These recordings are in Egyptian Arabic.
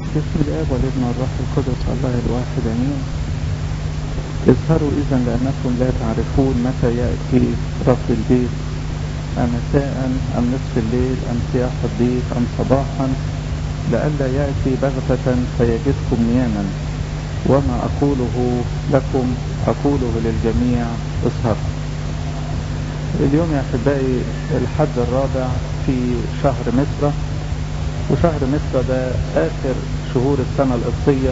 بسم الآب والابن والروح القدس الله الواحد امين اظهروا اذا لانكم لا تعرفون متى ياتي رب البيت امساء ام نصف الليل ام صياح الضيق ام صباحا لئلا ياتي بغته فيجدكم نياما وما اقوله لكم اقوله للجميع اظهروا اليوم يا احبائي الحد الرابع في شهر مصر وشهر مصر ده آخر شهور السنة القبطية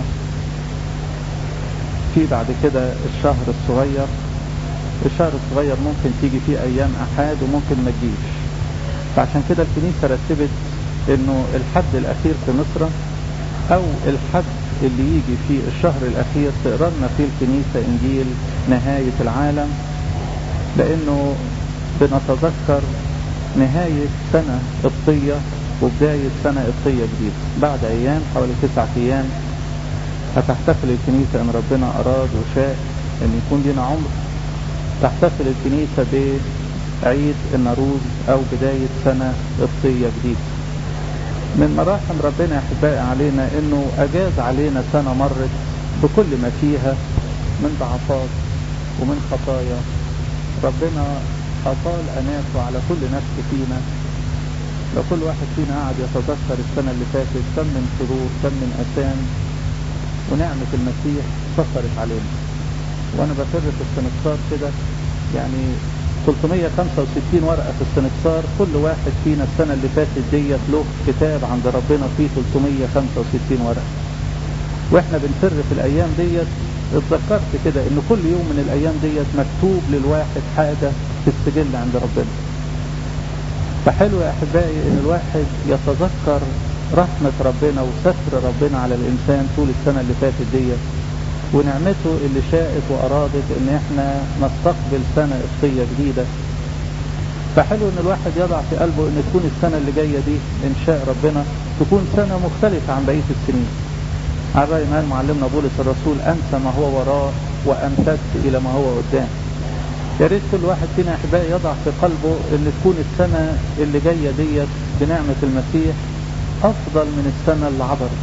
في بعد كده الشهر الصغير الشهر الصغير ممكن تيجي فيه أيام أحد وممكن ما تجيش فعشان كده الكنيسة رتبت إنه الحد الأخير في مصر أو الحد اللي يجي في الشهر الأخير تقرا لنا فيه الكنيسة إنجيل نهاية العالم لأنه بنتذكر نهاية سنة قبطية وبداية سنة قبطية جديدة بعد أيام حوالي تسعة أيام هتحتفل الكنيسة إن ربنا أراد وشاء إن يكون لنا عمر تحتفل الكنيسة بعيد النروز أو بداية سنة قبطية جديدة من مراحم ربنا يا أحبائي علينا إنه أجاز علينا سنة مرت بكل ما فيها من ضعفات ومن خطايا ربنا أطال أناته على كل نفس فينا لو كل واحد فينا قاعد يتذكر السنة اللي فاتت كم من شرور كم من أسام ونعمة المسيح سفرت علينا وأنا بفر في السنكسار كده يعني 365 ورقة في السنكسار كل واحد فينا السنة اللي فاتت ديت له كتاب عند ربنا فيه 365 ورقة واحنا بنفر في الأيام ديت اتذكرت كده ان كل يوم من الأيام ديت مكتوب للواحد حاجة في السجل عند ربنا فحلو يا احبائي ان الواحد يتذكر رحمة ربنا وستر ربنا على الانسان طول السنة اللي فاتت ديت ونعمته اللي شاءت وارادت ان احنا نستقبل سنة قبطية جديدة فحلو ان الواحد يضع في قلبه ان تكون السنة اللي جاية دي ان شاء ربنا تكون سنة مختلفة عن بقية السنين على رأي ما معلمنا بولس الرسول انسى ما هو وراه وامتد الى ما هو قدام يا ريت كل واحد فينا احبائي يضع في قلبه ان تكون السنة اللي جاية ديت بنعمة المسيح افضل من السنة اللي عبرت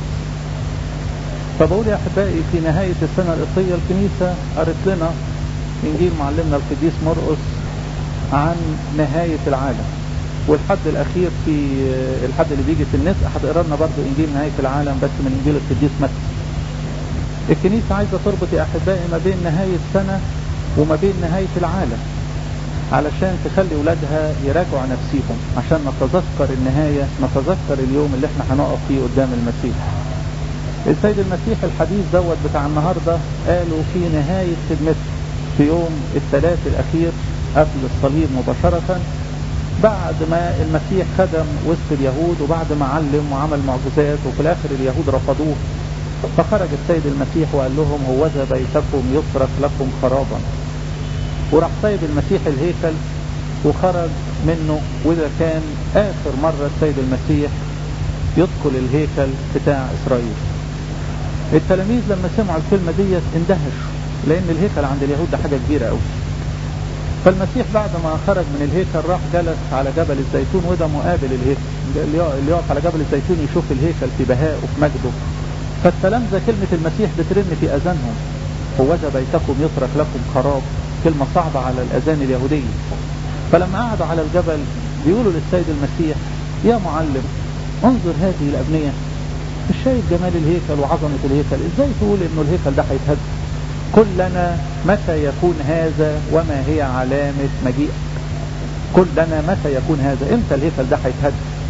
فبقول يا احبائي في نهاية السنة القبطية الكنيسة قرت لنا انجيل معلمنا القديس مرقس عن نهاية العالم والحد الاخير في الحد اللي بيجي في النسق هتقرا لنا برضه انجيل نهاية العالم بس من انجيل القديس متى الكنيسة عايزة تربط يا احبائي ما بين نهاية سنة وما بين نهاية العالم علشان تخلي ولادها يراجعوا نفسيهم عشان نتذكر النهاية نتذكر اليوم اللي احنا هنقف فيه قدام المسيح السيد المسيح الحديث دوت بتاع النهاردة قالوا في نهاية خدمته في يوم الثلاث الأخير قبل الصليب مباشرة بعد ما المسيح خدم وسط اليهود وبعد ما علم وعمل معجزات وفي الآخر اليهود رفضوه فخرج السيد المسيح وقال لهم هوذا بيتكم يترك لكم خرابا وراح سيد المسيح الهيكل وخرج منه وده كان آخر مرة السيد المسيح يدخل الهيكل بتاع إسرائيل التلاميذ لما سمعوا الكلمة ديت اندهشوا لأن الهيكل عند اليهود ده حاجة كبيرة قوي فالمسيح بعد ما خرج من الهيكل راح جلس على جبل الزيتون وده مقابل الهيكل اللي يقف على جبل الزيتون يشوف الهيكل في بهائه وفي مجده فالتلامذة كلمة المسيح بترن في أذانهم هوذا بيتكم يترك لكم خراب كلمة صعبة على الأذان اليهودية فلما قعدوا على الجبل بيقولوا للسيد المسيح يا معلم انظر هذه الأبنية مش شايف جمال الهيكل وعظمة الهيكل ازاي تقول انه الهيكل ده هيتهد قل لنا متى يكون هذا وما هي علامة مجيء قل لنا متى يكون هذا امتى الهيكل ده هيتهد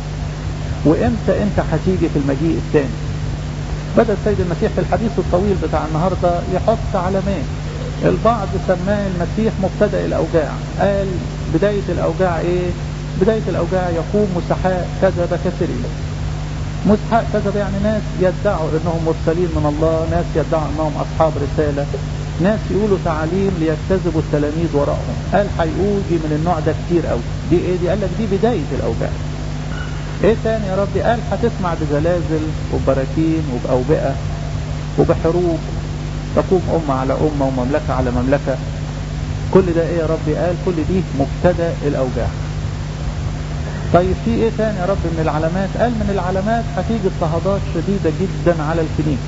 وامتى انت هتيجي في المجيء الثاني بدأ السيد المسيح في الحديث الطويل بتاع النهاردة يحط علامات البعض سماه المسيح مبتدأ الأوجاع قال بداية الأوجاع إيه بداية الأوجاع يقوم مسحاء كذب كثيرين مسحاء كذب يعني ناس يدعوا أنهم مرسلين من الله ناس يدعوا أنهم أصحاب رسالة ناس يقولوا تعاليم ليجتذبوا التلاميذ وراءهم قال هيقول من النوع ده كتير قوي دي ايه دي قال لك دي بداية الأوجاع ايه تاني يا ربي قال هتسمع بزلازل وبراكين وبأوبئة وبحروب تقوم أمة على أمة ومملكة على مملكة كل ده ايه يا ربي قال كل دي مبتدا الأوجاع طيب في ايه تاني يا رب من العلامات قال من العلامات هتيجي اضطهادات شديدة جدا على الكنيسة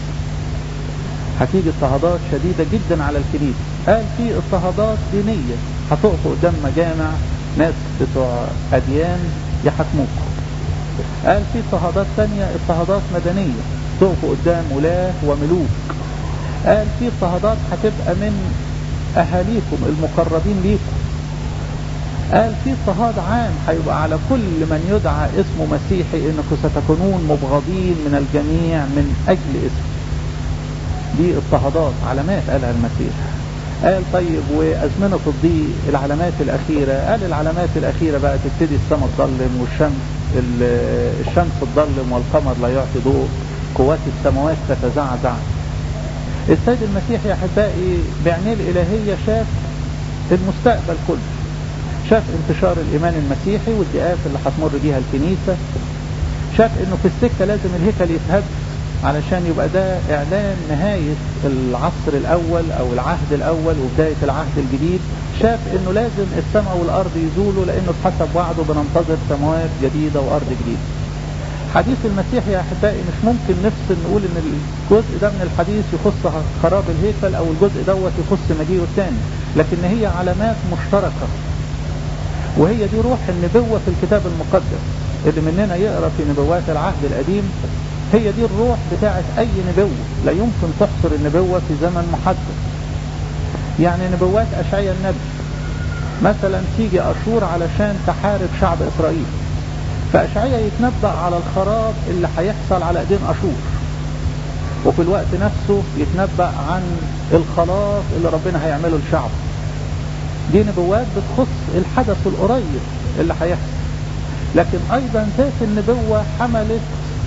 هتيجي اضطهادات شديدة جدا على الكنيسة قال في اضطهادات دينية هتقفوا قدام مجامع ناس بتوع أديان يحكموكم قال في اضطهادات ثانية اضطهادات مدنية تقفوا قدام ولاة وملوك قال في اضطهادات هتبقى من أهاليكم المقربين ليكم قال في اضطهاد عام هيبقى على كل من يدعى اسمه مسيحي انكم ستكونون مبغضين من الجميع من اجل اسمه دي اضطهادات علامات قالها المسيح قال طيب وازمنه الضيق العلامات الاخيره قال العلامات الاخيره بقى تبتدي السماء تظلم والشمس الشمس تظلم والقمر لا يعطي ضوء قوات السماوات تتزعزع السيد المسيح يا احبائي بعينيه الالهيه شاف المستقبل كله شاف انتشار الإيمان المسيحي والضيقات اللي هتمر بيها الكنيسة شاف انه في السكة لازم الهيكل يتهد علشان يبقى ده اعلان نهاية العصر الاول او العهد الاول وبداية العهد الجديد شاف انه لازم السماء والارض يزولوا لانه بحسب وعده بننتظر سماوات جديدة وارض جديدة حديث المسيح يا احبائي مش ممكن نفصل نقول ان الجزء ده من الحديث يخص خراب الهيكل او الجزء دوت يخص مجيئه الثاني لكن هي علامات مشتركة وهي دي روح النبوة في الكتاب المقدس اللي مننا يقرأ في نبوات العهد القديم هي دي الروح بتاعت أي نبوة لا يمكن تحصر النبوة في زمن محدد يعني نبوات أشعيا النبي مثلا تيجي أشور علشان تحارب شعب إسرائيل فأشعيا يتنبأ على الخراب اللي هيحصل على ايدين أشور وفي الوقت نفسه يتنبأ عن الخلاص اللي ربنا هيعمله لشعبه دي نبوات بتخص الحدث القريب اللي هيحصل لكن ايضا ذات النبوة حملت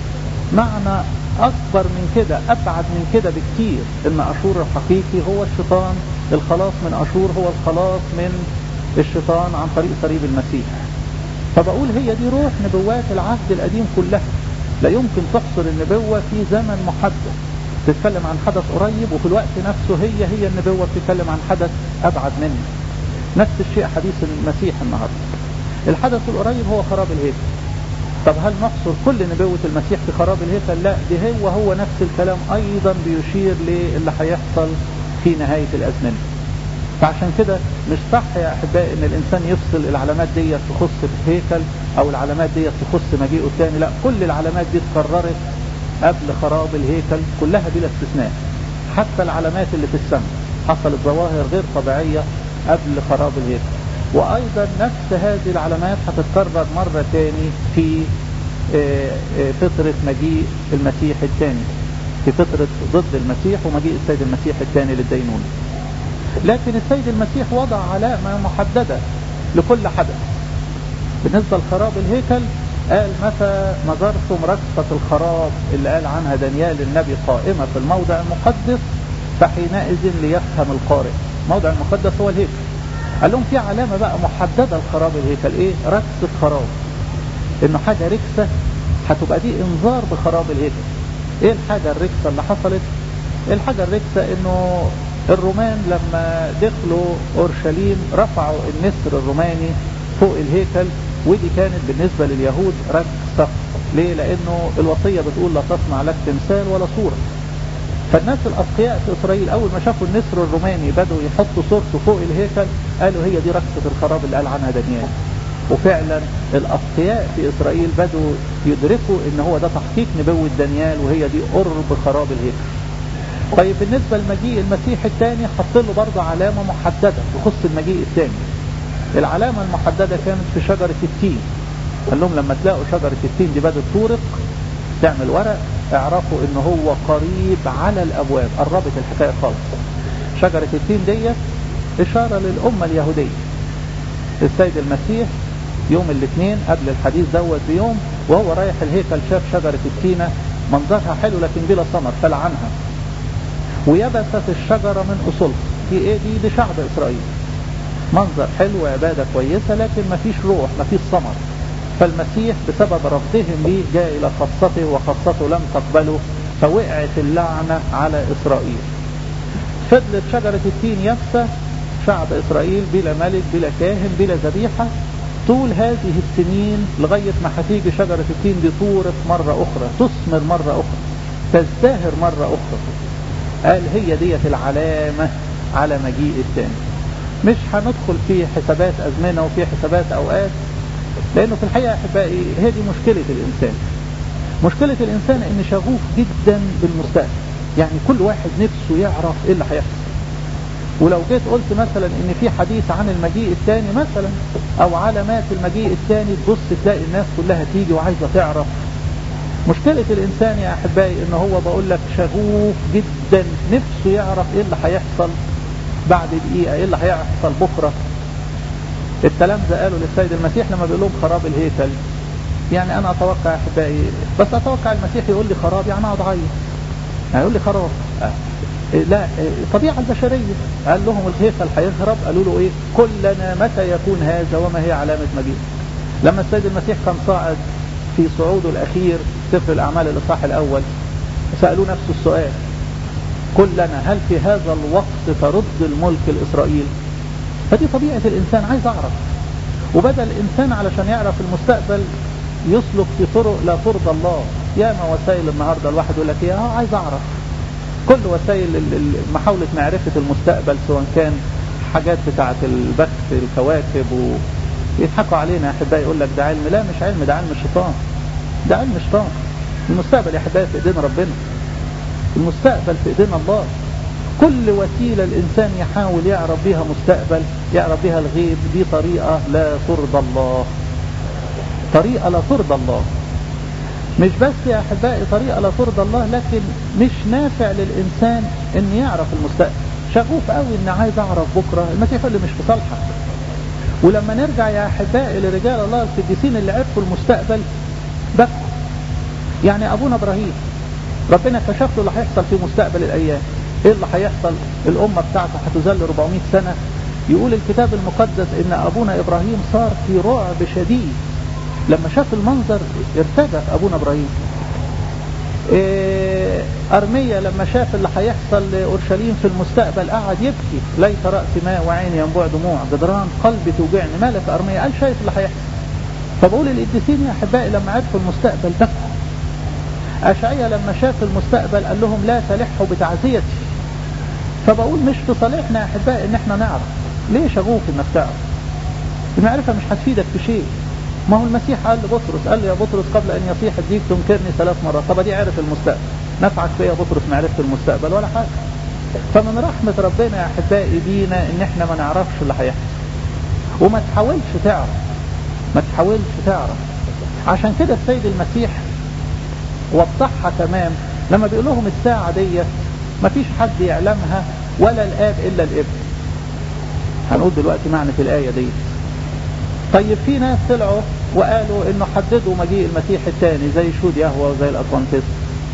معنى اكبر من كده ابعد من كده بكتير ان اشور الحقيقي هو الشيطان الخلاص من اشور هو الخلاص من الشيطان عن طريق صليب المسيح فبقول هي دي روح نبوات العهد القديم كلها لا يمكن تحصر النبوة في زمن محدد تتكلم عن حدث قريب وفي الوقت نفسه هي هي النبوة بتتكلم عن حدث أبعد منه نفس الشيء حديث المسيح النهاردة الحدث القريب هو خراب الهيكل طب هل نحصر كل نبوة المسيح في خراب الهيكل لا دي هو هو نفس الكلام أيضا بيشير للي هيحصل في نهاية الأزمنة فعشان كده مش صح يا أحبائي إن الإنسان يفصل العلامات دي تخص الهيكل أو العلامات دي تخص مجيئه الثاني لا كل العلامات دي اتكررت قبل خراب الهيكل كلها بلا استثناء حتى العلامات اللي في السماء حصلت ظواهر غير طبيعية قبل خراب الهيكل وأيضا نفس هذه العلامات هتتكرر مرة تاني في فترة مجيء المسيح الثاني في فترة ضد المسيح ومجيء السيد المسيح الثاني للدينونة لكن السيد المسيح وضع علامة محددة لكل حدث بالنسبة لخراب الهيكل قال متى نظرتم رقصة الخراب اللي قال عنها دانيال النبي قائمة في الموضع المقدس فحينئذ ليفهم القارئ الموضع المقدس هو الهيكل قال لهم في علامة بقى محددة لخراب الهيكل ايه رقصة خراب انه حاجة ركسة هتبقى دي انذار بخراب الهيكل ايه الحاجة الركسة اللي حصلت الحاجة الركسة انه الرومان لما دخلوا اورشليم رفعوا النسر الروماني فوق الهيكل ودي كانت بالنسبة لليهود رقصة ليه لانه الوصية بتقول لا تصنع لك تمثال ولا صورة فالناس الأتقياء في إسرائيل أول ما شافوا النسر الروماني بدأوا يحطوا صورته فوق الهيكل قالوا هي دي رقصة الخراب اللي قال عنها دانيال وفعلا الأتقياء في إسرائيل بدأوا يدركوا إن هو ده تحقيق نبوة دانيال وهي دي قرب خراب الهيكل طيب بالنسبة لمجيء المسيح الثاني حط له برضه علامة محددة تخص المجيء الثاني العلامة المحددة كانت في شجرة التين قال لهم لما تلاقوا شجرة التين دي بدأت تورق تعمل ورق اعرفوا ان هو قريب على الابواب قربت الحكاية خالص شجرة التين ديت اشارة للامة اليهودية السيد المسيح يوم الاثنين قبل الحديث دوت بيوم وهو رايح الهيكل شاف شجرة التينة منظرها حلو لكن بلا ثمر فلعنها ويبست الشجرة من اصولها دي ايه دي دي شعب اسرائيل منظر حلو عبادة كويسة لكن مفيش روح مفيش ثمر فالمسيح بسبب رفضهم ليه جاء إلى خاصته وخاصته لم تقبله فوقعت اللعنة على إسرائيل فضلت شجرة التين يابسة شعب إسرائيل بلا ملك بلا كاهن بلا ذبيحة طول هذه السنين لغاية ما هتيجي شجرة التين دي تورق مرة أخرى تثمر مرة أخرى تزدهر مرة أخرى قال هي ديت العلامة على مجيء الثاني مش هندخل في حسابات أزمنة وفي حسابات أوقات لأنه في الحقيقة أحبائي هي دي مشكلة الإنسان مشكلة الإنسان إن شغوف جدا بالمستقبل يعني كل واحد نفسه يعرف إيه اللي هيحصل ولو جيت قلت مثلا ان في حديث عن المجيء الثاني مثلا او علامات المجيء الثاني تبص تلاقي الناس كلها تيجي وعايزه تعرف مشكلة الانسان يا احبائي ان هو بقول لك شغوف جدا نفسه يعرف ايه اللي هيحصل بعد دقيقة ايه اللي هيحصل بكرة الكلام ده قالوا للسيد المسيح لما بيقول لهم خراب الهيكل يعني انا اتوقع يا احبائي بس اتوقع المسيح يقول لي خراب يعني اقعد اعيط يعني يقول لي خراب لا الطبيعة البشرية قال لهم الهيكل هيخرب قالوا له ايه كلنا متى يكون هذا وما هي علامة مجيء لما السيد المسيح كان صاعد في صعوده الأخير سفر الأعمال الإصحاح الأول سألوه نفس السؤال كلنا هل في هذا الوقت ترد الملك لإسرائيل فدي طبيعة الإنسان عايز أعرف وبدأ الإنسان علشان يعرف المستقبل يسلك في طرق لا ترضى الله ياما وسائل النهاردة الواحد يقول لك ايه اه عايز أعرف كل وسائل محاولة معرفة المستقبل سواء كان حاجات بتاعة البث الكواكب ويضحكوا علينا يا أحبائي يقول لك ده علم لا مش علم ده علم الشيطان ده علم الشيطان المستقبل يا أحبائي في إيدينا ربنا المستقبل في إيدينا الله كل وسيلة الإنسان يحاول يعرف بها مستقبل يعرف بها الغيب دي طريقة لا ترضى الله طريقة لا ترضى الله مش بس يا أحبائي طريقة لا ترضى الله لكن مش نافع للإنسان أن يعرف المستقبل شغوف قوي أن عايز أعرف بكرة المسيح يقول لي مش في صالحك ولما نرجع يا أحبائي لرجال الله القديسين اللي عرفوا المستقبل بكوا يعني أبونا إبراهيم ربنا كشف له اللي هيحصل في مستقبل الأيام إيه اللي هيحصل الأمة بتاعته هتذل 400 سنة يقول الكتاب المقدس إن أبونا إبراهيم صار في رعب شديد لما شاف المنظر ارتجف ابونا ابراهيم إيه ارميا لما شاف اللي هيحصل لاورشليم في المستقبل قعد يبكي ليت راسي ماء وعيني ينبوع دموع جدران قلبي توجعني مالك ارميا قال شايف اللي هيحصل فبقول القديسين يا احبائي لما عرفوا المستقبل بكوا اشعيا لما شاف المستقبل قال لهم لا تلحوا بتعزيتي فبقول مش في صالحنا يا احبائي ان احنا نعرف ليه شغوف انك تعرف المعرفه مش هتفيدك في شيء ما هو المسيح قال لبطرس قال له يا بطرس قبل ان يصيح الديك تنكرني ثلاث مرات طب دي عرف المستقبل نفعك فيا بطرس معرفه المستقبل ولا حاجه فمن رحمه ربنا يا احبائي بينا ان احنا ما نعرفش اللي هيحصل وما تحاولش تعرف ما تحاولش تعرف عشان كده السيد المسيح وضحها تمام لما بيقول لهم الساعه ديت ما فيش حد يعلمها ولا الاب الا الابن هنقول دلوقتي معنى الايه ديت طيب في ناس طلعوا وقالوا انه حددوا مجيء المسيح الثاني زي شهود يهوى وزي الادفانتست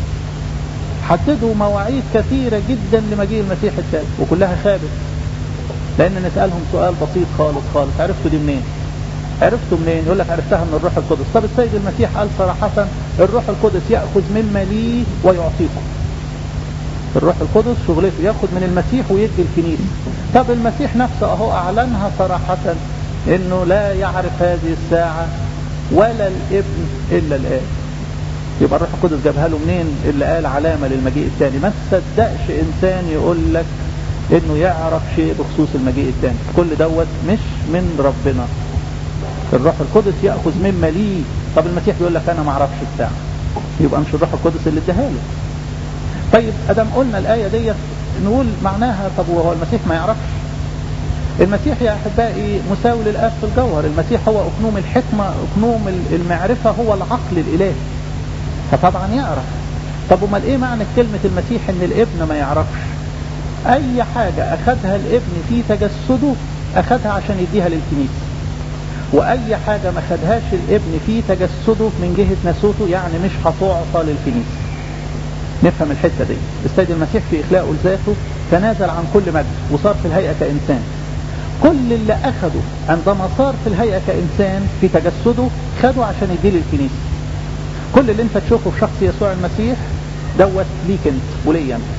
حددوا مواعيد كثيرة جدا لمجيء المسيح الثاني وكلها خابت لان نسألهم سؤال بسيط خالص خالص عرفتوا دي منين عرفتوا منين يقول لك عرفتها من الروح القدس طب السيد المسيح قال صراحة الروح القدس يأخذ مما لي ويعطيكم الروح القدس شغلته ياخذ من المسيح ويدي الكنيسة طب المسيح نفسه اهو اعلنها صراحة انه لا يعرف هذه الساعة ولا الابن الا الاب يبقى الروح القدس جابها له منين اللي قال علامة للمجيء الثاني ما تصدقش انسان يقول لك انه يعرف شيء بخصوص المجيء الثاني كل دوت مش من ربنا الروح القدس ياخذ مما ليه طب المسيح بيقول لك انا ما اعرفش الساعة يبقى مش الروح القدس اللي اداها له طيب ادم قلنا الايه ديت نقول معناها طب وهو المسيح ما يعرفش المسيح يا احبائي مساوي للاب في الجوهر المسيح هو اكنوم الحكمه اكنوم المعرفه هو العقل الالهي فطبعا يعرف طب امال ايه معنى كلمه المسيح ان الابن ما يعرفش اي حاجه اخذها الابن في تجسده اخذها عشان يديها للكنيسه واي حاجه ما خدهاش الابن في تجسده من جهه ناسوته يعني مش هتعطى للكنيسه نفهم الحته دي السيد المسيح في اخلاقه لذاته تنازل عن كل مجد وصار في الهيئه كانسان كل اللي اخده عندما صار في الهيئه كانسان في تجسده خده عشان يديه للكنيسه كل اللي انت تشوفه في شخص يسوع المسيح دوت ليك انت وليا انت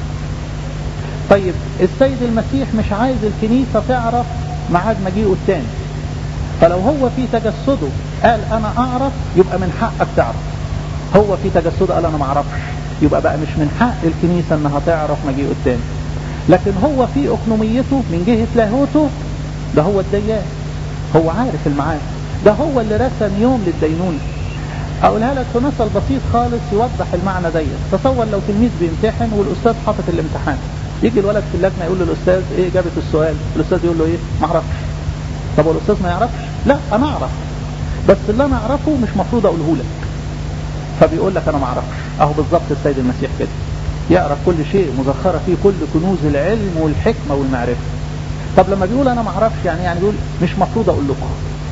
طيب السيد المسيح مش عايز الكنيسه تعرف ميعاد مجيئه الثاني فلو هو في تجسده قال انا اعرف يبقى من حقك تعرف هو في تجسده قال انا ما اعرفش يبقى بقى مش من حق الكنيسة انها تعرف مجيء التاني لكن هو في اقنوميته من جهة لاهوته ده هو الديان هو عارف المعاد ده هو اللي رسم يوم للدينونة اقولها لك في مثل بسيط خالص يوضح المعنى ديت تصور لو تلميذ بيمتحن والاستاذ حاطط الامتحان يجي الولد في اللجنه يقول للاستاذ ايه اجابه السؤال الاستاذ يقول له ايه ما اعرفش طب هو الاستاذ ما يعرفش لا انا اعرف بس اللي انا اعرفه مش مفروض اقوله لك فبيقول لك انا ما اعرفش اهو بالظبط السيد المسيح كده يعرف كل شيء مزخرة فيه كل كنوز العلم والحكمة والمعرفة طب لما بيقول انا ما اعرفش يعني يعني بيقول مش مفروض اقول لكم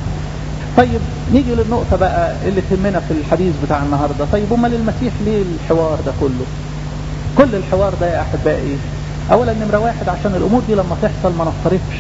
طيب نيجي للنقطة بقى اللي تهمنا في الحديث بتاع النهاردة طيب امال المسيح ليه الحوار ده كله كل الحوار ده يا احبائي اولا نمرة واحد عشان الامور دي لما تحصل ما نضطربش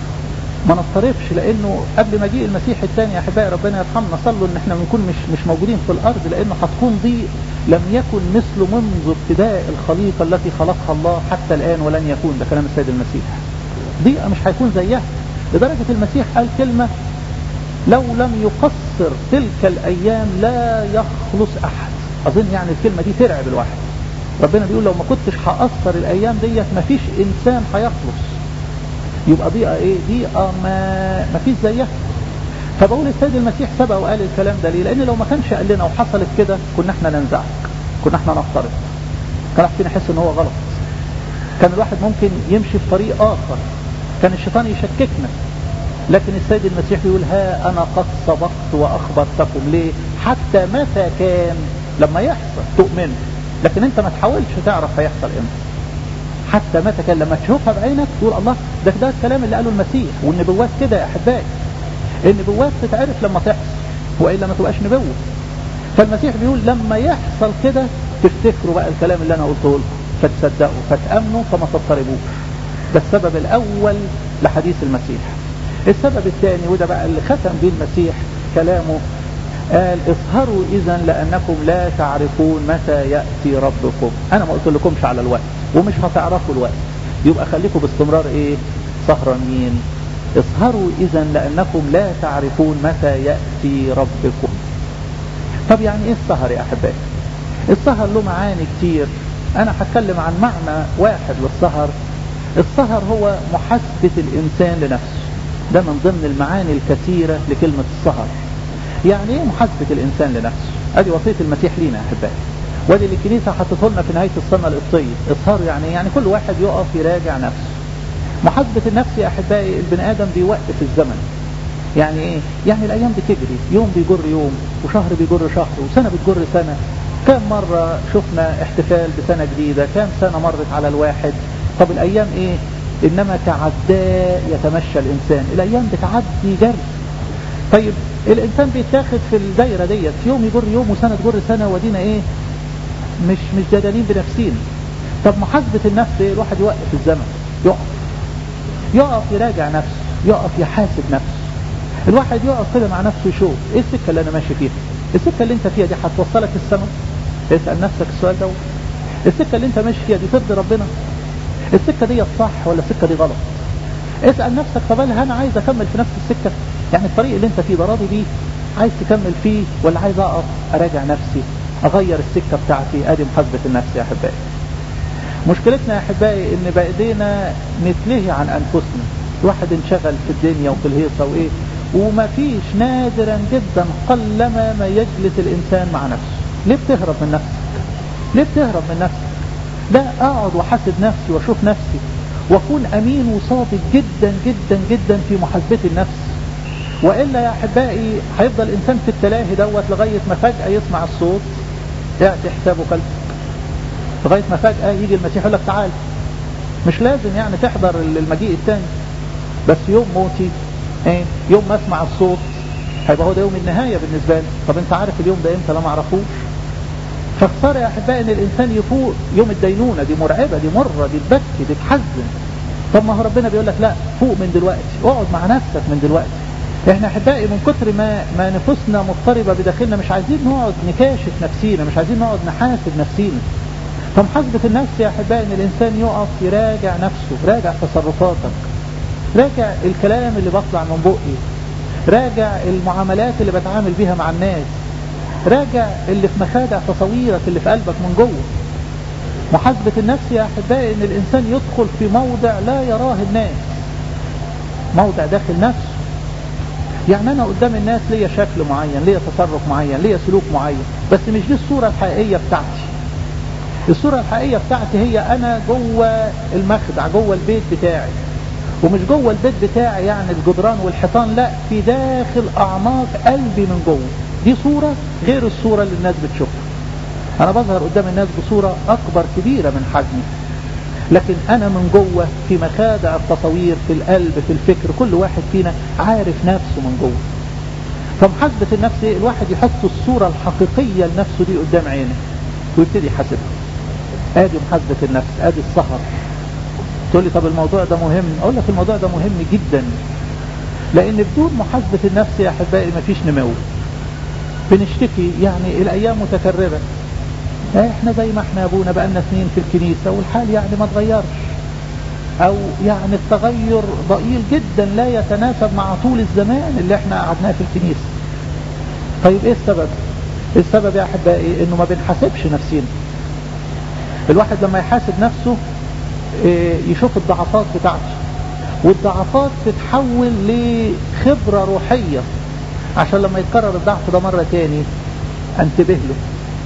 ما نضطربش لانه قبل مجيء المسيح الثاني يا احبائي ربنا يرحمنا صلوا ان احنا بنكون مش مش موجودين في الارض لانه هتكون ضيق لم يكن مثل منذ ابتداء الخليقه التي خلقها الله حتى الان ولن يكون ده كلام السيد المسيح ضيقه مش هيكون زيها لدرجه المسيح قال كلمه لو لم يقصر تلك الايام لا يخلص احد اظن يعني الكلمه دي ترعب الواحد ربنا بيقول لو ما كنتش هقصر الايام ديت ما فيش انسان هيخلص يبقى ضيقه ايه ضيقه ما ما فيش زيها فبقول السيد المسيح سبق وقال الكلام ده ليه لان لو ما كانش قال لنا وحصلت كده كنا احنا ننزعج كنا احنا نفترض كان احنا نحس ان هو غلط كان الواحد ممكن يمشي في طريق اخر كان الشيطان يشككنا لكن السيد المسيح بيقول ها انا قد سبقت واخبرتكم ليه حتى متى كان لما يحصل تؤمن لكن انت ما تحاولش تعرف هيحصل امتى حتى متى كان لما تشوفها بعينك تقول الله ده ده الكلام اللي قاله المسيح والنبوات كده يا احبائي النبوات تتعرف لما تحصل والا ما تبقاش نبوه فالمسيح بيقول لما يحصل كده تفتكروا بقى الكلام اللي انا قلته لكم فتصدقوا فتامنوا فما تضطربوش ده السبب الاول لحديث المسيح السبب الثاني وده بقى اللي ختم بيه المسيح كلامه قال اظهروا اذا لانكم لا تعرفون متى ياتي ربكم انا ما قلت لكمش على الوقت ومش هتعرفوا الوقت يبقى خليكم باستمرار ايه سهرانين اظهروا اذا لانكم لا تعرفون متى ياتي ربكم طب يعني ايه السهر يا احبائي السهر له معاني كتير انا هتكلم عن معنى واحد للسهر السهر هو محاسبة الانسان لنفسه ده من ضمن المعاني الكثيرة لكلمة السهر يعني ايه محاسبة الانسان لنفسه ادي وصية المسيح لينا يا احبائي ودي اللي الكنيسة حطته لنا في نهاية السنة القبطية اسهار يعني يعني كل واحد يقف يراجع نفسه محاسبة النفس يا احبائي البني ادم بيوقف الزمن يعني ايه يعني الايام بتجري يوم بيجر يوم وشهر بيجر شهر وسنة بتجر سنة كم مرة شفنا احتفال بسنة جديدة كم سنة مرت على الواحد طب الايام ايه انما كعداء يتمشى الانسان الايام بتعدي جري طيب الانسان بيتاخد في الدايرة ديت يوم يجر يوم وسنة تجر سنة ودينا ايه مش مش جدالين بنفسينا طب محاسبة النفس ايه الواحد يوقف الزمن يقف يقف يراجع نفسه يقف يحاسب نفسه الواحد يقف كده مع نفسه يشوف ايه السكة اللي انا ماشي فيها السكة اللي انت فيها دي هتوصلك السماء اسأل نفسك السؤال ده السكة اللي انت ماشي فيها دي ترضي ربنا السكة دي صح ولا السكة دي غلط اسأل نفسك طب انا عايز اكمل في نفس السكة يعني الطريق اللي انت فيه ده راضي بيه عايز تكمل فيه ولا عايز اقف اراجع نفسي اغير السكة بتاعتي ادي محاسبة النفس يا احبائي مشكلتنا يا احبائي ان بايدينا نتلهي عن انفسنا الواحد انشغل في الدنيا وفي الهيصة وايه وما فيش نادرا جدا قلما ما يجلس الانسان مع نفسه ليه بتهرب من نفسك ليه بتهرب من نفسك لا اقعد واحاسب نفسي واشوف نفسي واكون امين وصادق جدا جدا جدا في محاسبة النفس والا يا احبائي هيفضل الانسان في التلاهي دوت لغاية ما فجأة يسمع الصوت يأتي حسابه كلب لغاية ما فجأة يجي المسيح يقول لك تعال مش لازم يعني تحضر المجيء الثاني بس يوم موتي ايه يوم ما اسمع الصوت هيبقى هو ده يوم النهاية بالنسبة لي طب انت عارف اليوم ده امتى لا ما اعرفوش فاختار يا احبائي ان الانسان يفوق يوم الدينونة دي مرعبة دي مرة دي تبكي دي تحزن طب ما هو ربنا بيقول لك لا فوق من دلوقتي اقعد مع نفسك من دلوقتي احنا احبائي من كتر ما ما نفوسنا مضطربه بداخلنا مش عايزين نقعد نكاشف نفسينا مش عايزين نقعد نحاسب نفسينا فمحاسبة النفس يا احبائي ان الانسان يقف يراجع نفسه راجع تصرفاتك راجع الكلام اللي بطلع من بقي راجع المعاملات اللي بتعامل بيها مع الناس راجع اللي في مخادع تصويرك اللي في قلبك من جوه محاسبة النفس يا أحبائي إن الإنسان يدخل في موضع لا يراه الناس موضع داخل نفسه يعني أنا قدام الناس ليا شكل معين ليا تصرف معين ليا سلوك معين بس مش دي الصورة الحقيقية بتاعتي الصورة الحقيقية بتاعتي هي أنا جوه المخدع جوه البيت بتاعي ومش جوه البيت بتاعي يعني الجدران والحيطان لا في داخل أعماق قلبي من جوه دي صورة غير الصورة اللي الناس بتشوفها أنا بظهر قدام الناس بصورة أكبر كبيرة من حجمي لكن أنا من جوه في مخادع التصوير في القلب في الفكر كل واحد فينا عارف نفسه من جوه فمحاسبة النفس إيه؟ الواحد يحط الصورة الحقيقية لنفسه دي قدام عينه ويبتدي يحاسبها ادي محاسبة النفس ادي السهر تقول لي طب الموضوع ده مهم اقول لك الموضوع ده مهم جدا لان بدون محاسبة النفس يا احبائي مفيش نمو بنشتكي يعني الايام متكررة احنا زي ما احنا ابونا بقالنا سنين في الكنيسة والحال يعني ما اتغيرش او يعني التغير ضئيل جدا لا يتناسب مع طول الزمان اللي احنا قعدناه في الكنيسة طيب ايه السبب السبب يا احبائي انه ما بنحاسبش نفسينا الواحد لما يحاسب نفسه يشوف الضعفات بتاعته والضعفات تتحول لخبرة روحية عشان لما يتكرر الضعف ده مرة تاني انتبه له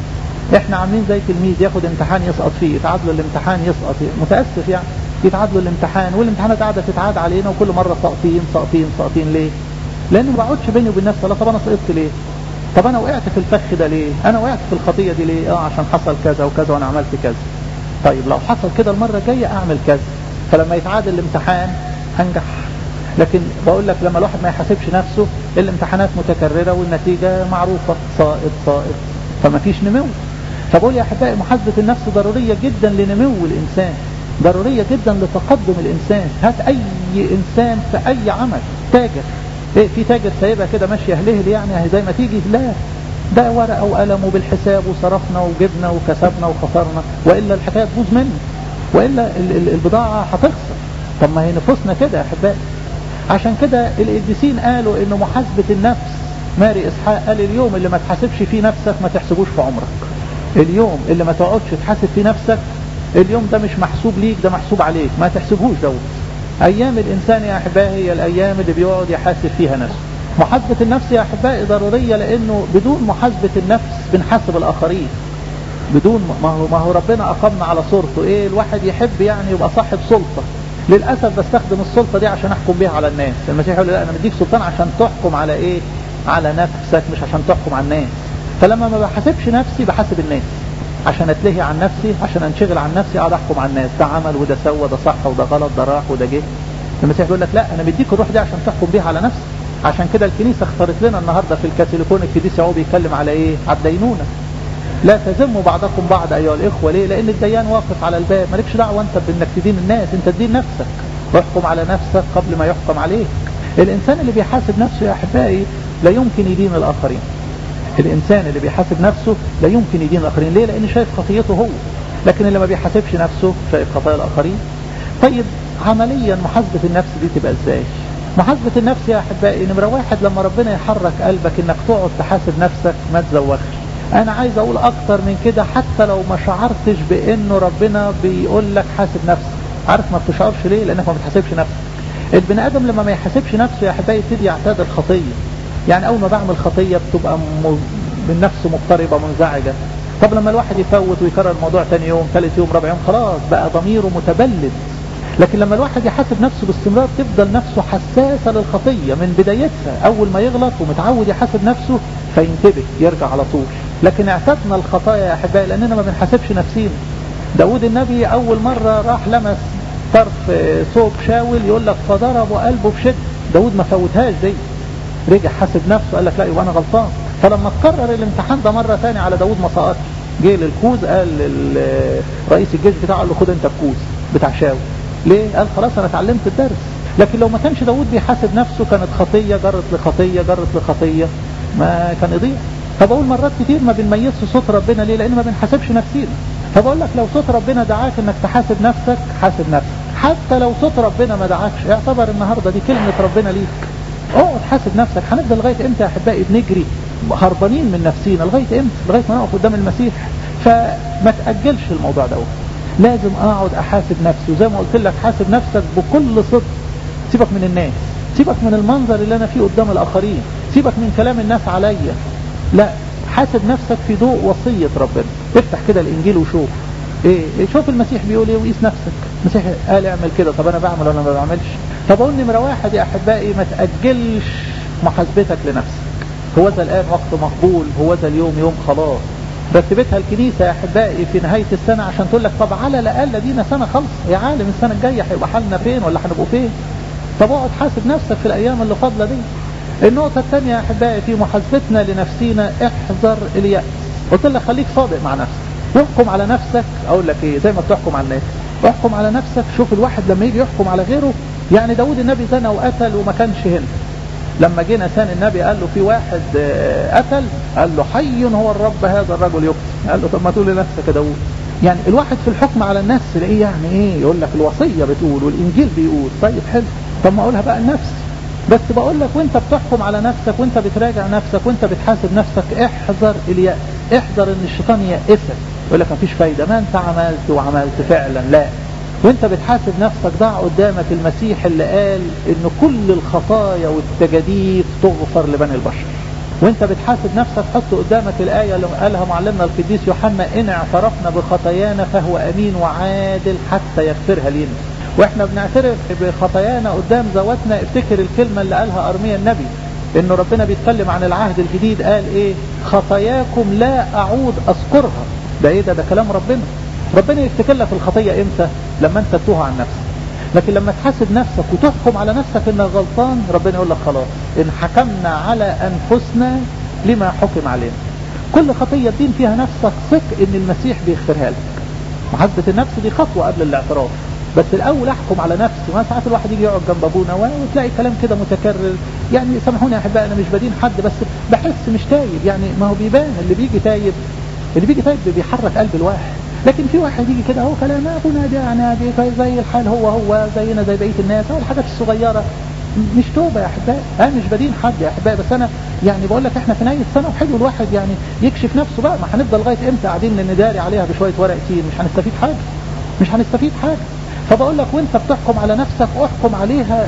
احنا عاملين زي تلميذ ياخد امتحان يسقط فيه يتعاد له الامتحان يسقط متأسف يعني يتعاد له الامتحان والامتحانات قاعدة تتعاد علينا وكل مرة ساقطين ساقطين ساقطين ليه لان ما بقعدش بيني وبين نفسي لا طب انا سقطت ليه طب انا وقعت في الفخ ده ليه انا وقعت في الخطية دي ليه اه عشان حصل كذا وكذا وانا عملت كذا طيب لو حصل كده المرة الجاية اعمل كذا فلما يتعاد الامتحان هنجح لكن بقول لك لما الواحد ما يحاسبش نفسه الامتحانات متكررة والنتيجة معروفة سائط سائط فما فيش نمو فبقول يا احبائي محاسبة النفس ضرورية جدا لنمو الانسان ضرورية جدا لتقدم الانسان هات اي انسان في اي عمل تاجر ايه في تاجر سايبها كده ماشيه هلهل يعني زي ما تيجي لا ده ورقه وقلم وبالحساب وصرفنا وجبنا وكسبنا وخسرنا والا الحكايه تبوظ منه والا ال ال البضاعه هتخسر طب ما هي نفوسنا كده يا احبائي عشان كده القديسين قالوا ان محاسبه النفس ماري اسحاق قال اليوم اللي ما تحاسبش فيه نفسك ما تحسبوش في عمرك اليوم اللي ما تقعدش تحاسب فيه نفسك اليوم ده مش محسوب ليك ده محسوب عليك ما تحسبوش دوت ايام الانسان يا احبائي هي الايام اللي بيقعد يحاسب فيها نفسه محاسبة النفس يا احبائي ضرورية لانه بدون محاسبة النفس بنحاسب الاخرين بدون ما هو ما هو ربنا اقامنا على صورته ايه الواحد يحب يعني يبقى صاحب سلطة للاسف بستخدم السلطة دي عشان احكم بيها على الناس المسيح يقول لا انا مديك سلطان عشان تحكم على ايه على نفسك مش عشان تحكم على الناس فلما ما بحاسبش نفسي بحاسب الناس عشان اتلهي عن نفسي عشان انشغل عن نفسي اقعد احكم على الناس ده عمل وده سوى ده صح وده غلط ده راح وده جه المسيح بيقول لك لا انا مديك الروح دي عشان تحكم بيها على نفسك عشان كده الكنيسه اختارت لنا النهارده في الكاثوليكون القديس هو بيتكلم على ايه على الدينونه لا تذموا بعضكم بعض ايها الاخوه ليه لان الديان واقف على الباب مالكش دعوه انت بانك تدين الناس انت تدين نفسك واحكم على نفسك قبل ما يحكم عليك الانسان اللي بيحاسب نفسه يا احبائي لا يمكن يدين الاخرين الانسان اللي بيحاسب نفسه لا يمكن يدين الاخرين ليه لان شايف خطيته هو لكن اللي ما بيحاسبش نفسه شايف خطايا الاخرين طيب عمليا محاسبة النفس دي تبقى ازاي محاسبة النفس يا احبائي نمرة واحد لما ربنا يحرك قلبك انك تقعد تحاسب نفسك ما تزوخش انا عايز اقول اكتر من كده حتى لو ما شعرتش بانه ربنا بيقول لك حاسب نفسك عارف ما بتشعرش ليه لانك ما بتحاسبش نفسك البني ادم لما ما يحاسبش نفسه يا احبائي يبتدي يعتاد الخطيه يعني اول ما بعمل خطيه بتبقى من نفسه مضطربه منزعجه طب لما الواحد يفوت ويكرر الموضوع ثاني يوم ثالث يوم رابع يوم خلاص بقى ضميره متبلد لكن لما الواحد يحاسب نفسه باستمرار تفضل نفسه حساسة للخطية من بدايتها أول ما يغلط ومتعود يحاسب نفسه فينتبه يرجع على طول لكن اعتدنا الخطايا يا أحبائي لأننا ما بنحاسبش نفسينا داود النبي أول مرة راح لمس طرف ثوب شاول يقول لك فضرب قلبه بشدة داود ما فوتهاش دي رجع حاسب نفسه قال لك لا يبقى أنا غلطان فلما قرر الامتحان ده مرة ثانية على داود ما سقطش جه للكوز قال رئيس الجيش بتاعه قال له خد انت الكوز بتاع شاول ليه؟ قال خلاص انا اتعلمت الدرس لكن لو ما كانش داود بيحاسب نفسه كانت خطية جرت لخطية جرت لخطية ما كان يضيع فبقول مرات كتير ما بنميزش صوت ربنا ليه لان ما بنحاسبش نفسينا فبقول لك لو صوت ربنا دعاك انك تحاسب نفسك حاسب نفسك حتى لو صوت ربنا ما دعاكش اعتبر النهاردة دي كلمة ربنا ليك اقعد حاسب نفسك هنفضل لغايه امتى يا احبائي بنجري هربانين من نفسينا لغايه امتى لغايه ما نقف قدام المسيح فما تاجلش الموضوع دوت لازم اقعد احاسب نفسي وزي ما قلت لك حاسب نفسك بكل صدق سيبك من الناس سيبك من المنظر اللي انا فيه قدام الاخرين سيبك من كلام الناس عليا لا حاسب نفسك في ضوء وصية ربنا افتح كده الانجيل وشوف ايه شوف المسيح بيقول ايه وقيس نفسك المسيح قال اعمل كده طب انا بعمل ولا ما بعملش طب اقول نمرة واحد يا احبائي ما تأجلش محاسبتك لنفسك هو ذا الان وقت مقبول هو ذا اليوم يوم خلاص رتبتها الكنيسة يا احبائي في نهاية السنة عشان تقول لك طب على الاقل دينا سنة خلص يا عالم السنة الجاية هيبقى حالنا فين ولا هنبقوا فين طب اقعد حاسب نفسك في الايام اللي فاضلة دي النقطة الثانية يا أحبائي في محاسبتنا لنفسينا احذر اليأس قلت لك خليك صادق مع نفسك واحكم على نفسك أقول لك إيه زي ما بتحكم على الناس احكم على نفسك شوف الواحد لما يجي يحكم على غيره يعني داود النبي زنى وقتل وما كانش هنا لما جينا نسان النبي قال له في واحد قتل قال له حي هو الرب هذا الرجل يقتل قال له طب ما تقول لنفسك يا داود يعني الواحد في الحكم على الناس تلاقيه يعني ايه يقول لك الوصيه بتقول والانجيل بيقول طيب حلو طب ما اقولها بقى لنفسي بس بقول لك وانت بتحكم على نفسك وانت بتراجع نفسك وانت بتحاسب نفسك احذر اليأس احذر ان الشيطان يأسك يقول لك مفيش فايدة ما انت عملت وعملت فعلا لا وانت بتحاسب نفسك ضع قدامك المسيح اللي قال ان كل الخطايا والتجاديف تغفر لبني البشر وانت بتحاسب نفسك حط قدامك الآية اللي قالها معلمنا القديس يوحنا ان اعترفنا بخطايانا فهو امين وعادل حتى يغفرها لنا واحنا بنعترف بخطايانا قدام ذواتنا افتكر الكلمة اللي قالها ارميا النبي انه ربنا بيتكلم عن العهد الجديد قال ايه خطاياكم لا اعود اذكرها ده ايه ده ده كلام ربنا ربنا يفتكر لك الخطية امتى لما انت تتوه عن نفسك لكن لما تحاسب نفسك وتحكم على نفسك انك غلطان ربنا يقول لك خلاص ان حكمنا على انفسنا لما حكم علينا كل خطية دين فيها نفسك ثق ان المسيح بيغفرها لك محاسبة النفس دي خطوة قبل الاعتراف بس الاول احكم على نفسي ما ساعات الواحد يجي يقعد جنب ابونا وتلاقي كلام كده متكرر يعني سامحوني يا احبائي انا مش بدين حد بس بحس مش تايب يعني ما هو بيبان اللي بيجي تايب اللي بيجي تايب بيحرك قلب الواحد لكن في واحد يجي كده هو كلام ابونا دي يعني دي زي الحال هو هو زينا زي بقيه الناس هو الحاجات الصغيره مش توبه يا احبائي انا مش بدين حد يا احبائي بس انا يعني بقول لك احنا في نهايه السنه وحلو الواحد يعني يكشف نفسه بقى ما هنفضل لغايه امتى قاعدين نداري عليها بشويه ورق كتير مش هنستفيد حاجه مش هنستفيد حاجه فبقول لك وانت بتحكم على نفسك احكم عليها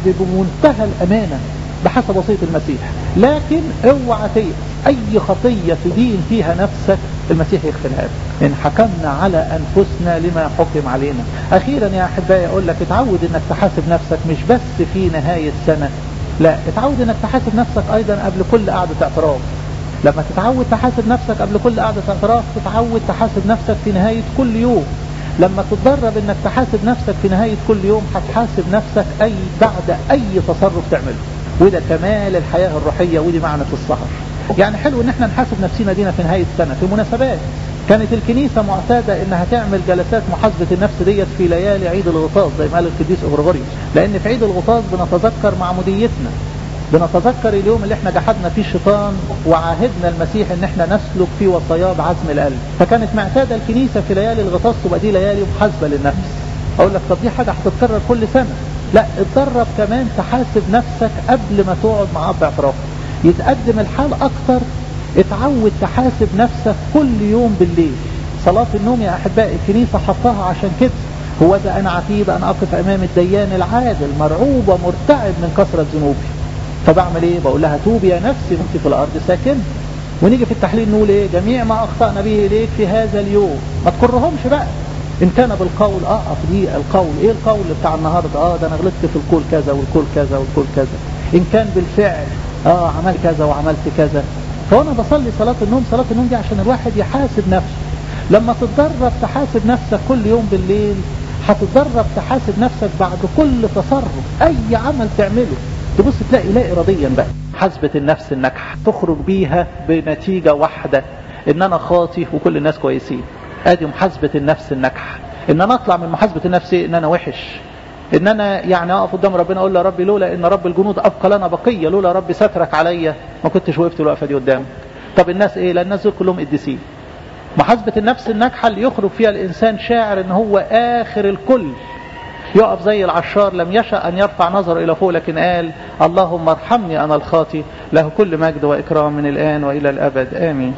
بمنتهى الامانه بحسب وصيه المسيح لكن اوعى تيأس اي خطيه تدين فيها نفسك المسيح يغفرها لك ان حكمنا على انفسنا لما حكم علينا اخيرا يا احبائي اقول لك اتعود انك تحاسب نفسك مش بس في نهايه السنه لا اتعود انك تحاسب نفسك ايضا قبل كل قعده اعتراف لما تتعود تحاسب نفسك قبل كل قعده اعتراف تتعود تحاسب نفسك في نهايه كل يوم لما تتدرب انك تحاسب نفسك في نهاية كل يوم هتحاسب نفسك اي بعد اي تصرف تعمله وده كمال الحياة الروحية ودي معنى السهر يعني حلو ان احنا نحاسب نفسنا دينا في نهاية السنة في مناسبات كانت الكنيسة معتادة انها تعمل جلسات محاسبة النفس ديت في ليالي عيد الغطاس زي ما قال القديس اغريغوريوس لان في عيد الغطاس بنتذكر معموديتنا بنتذكر اليوم اللي احنا جحدنا فيه الشيطان وعاهدنا المسيح ان احنا نسلك في وصاياه بعزم القلب فكانت معتادة الكنيسة في ليالي الغطاس تبقى دي ليالي محاسبة للنفس اقول لك طب دي حاجة هتتكرر كل سنة لا اتدرب كمان تحاسب نفسك قبل ما تقعد مع اب اعتراف يتقدم الحال اكتر اتعود تحاسب نفسك كل يوم بالليل صلاة النوم يا احبائي الكنيسة حطها عشان كده هو ده انا عتيب ان اقف امام الديان العادل مرعوب ومرتعب من كثرة ذنوبي فبعمل ايه بقول لها توبي يا نفسي وانت في الارض ساكن ونيجي في التحليل نقول ايه جميع ما اخطأنا به اليك في هذا اليوم ما تكرهمش بقى ان كان بالقول اقف دي القول ايه القول بتاع النهارده اه ده انا غلطت في القول كذا والقول كذا والقول كذا ان كان بالفعل اه عمل كذا وعملت كذا فانا بصلي صلاة النوم صلاة النوم دي عشان الواحد يحاسب نفسه لما تتدرب تحاسب نفسك كل يوم بالليل هتتدرب تحاسب نفسك بعد كل تصرف اي عمل تعمله تبص تلاقي لا اراديا بقى حسبة النفس انك تخرج بيها بنتيجة واحدة ان انا خاطي وكل الناس كويسين ادي محاسبة النفس النجح ان انا اطلع من محاسبة النفس ان انا وحش ان انا يعني اقف قدام ربنا اقول له يا ربي لولا ان رب الجنود ابقى لنا بقية لولا ربي سترك عليا ما كنتش وقفت الوقفة دي قدامك طب الناس ايه لان الناس دول كلهم قديسين محاسبة النفس الناجحة اللي يخرج فيها الانسان شاعر ان هو اخر الكل يقف زي العشار لم يشأ أن يرفع نظره إلى فوق لكن قال اللهم ارحمني أنا الخاطي له كل مجد وإكرام من الآن وإلى الأبد آمين